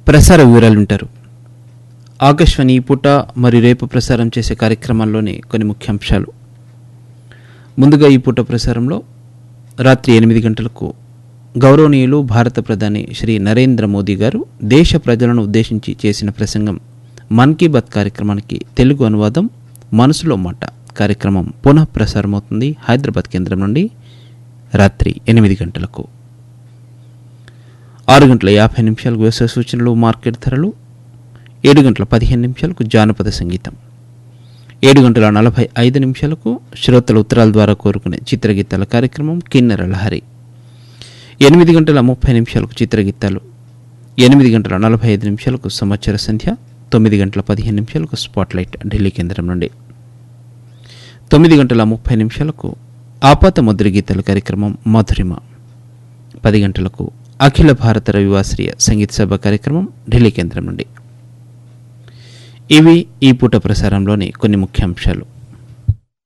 ప్రసార వివరాలు వింటారు ఆకాశవాణి ఈ పూట మరియు రేపు ప్రసారం చేసే కార్యక్రమాల్లోని కొన్ని ముఖ్యాంశాలు ముందుగా ఈ పూట ప్రసారంలో రాత్రి ఎనిమిది గంటలకు గౌరవనీయులు భారత ప్రధాని శ్రీ నరేంద్ర మోదీ గారు దేశ ప్రజలను ఉద్దేశించి చేసిన ప్రసంగం మన్ కీ బాత్ కార్యక్రమానికి తెలుగు అనువాదం మనసులో మాట కార్యక్రమం పునః ప్రసారమవుతుంది హైదరాబాద్ కేంద్రం నుండి రాత్రి ఎనిమిది గంటలకు ఆరు గంటల యాభై నిమిషాలకు వ్యవసాయ సూచనలు మార్కెట్ ధరలు ఏడు గంటల పదిహేను నిమిషాలకు జానపద సంగీతం ఏడు గంటల నలభై ఐదు నిమిషాలకు శ్రోతల ఉత్తరాల ద్వారా కోరుకునే చిత్రగీతాల కార్యక్రమం కిన్నెర లహరి ఎనిమిది గంటల ముప్పై నిమిషాలకు చిత్రగీతాలు ఎనిమిది గంటల నలభై ఐదు నిమిషాలకు సంవత్సర సంధ్య తొమ్మిది గంటల పదిహేను నిమిషాలకు స్పాట్లైట్ ఢిల్లీ కేంద్రం నుండి తొమ్మిది గంటల ముప్పై నిమిషాలకు ఆపాత ముద్ర గీతాల కార్యక్రమం మధురిమ పది గంటలకు అఖిల భారత రవివాశ్రీయ సంగీత సభ కార్యక్రమం ఢిల్లీ కేంద్రం నుండి ఇవి ఈ పూట ప్రసారంలోని కొన్ని ముఖ్యాంశాలు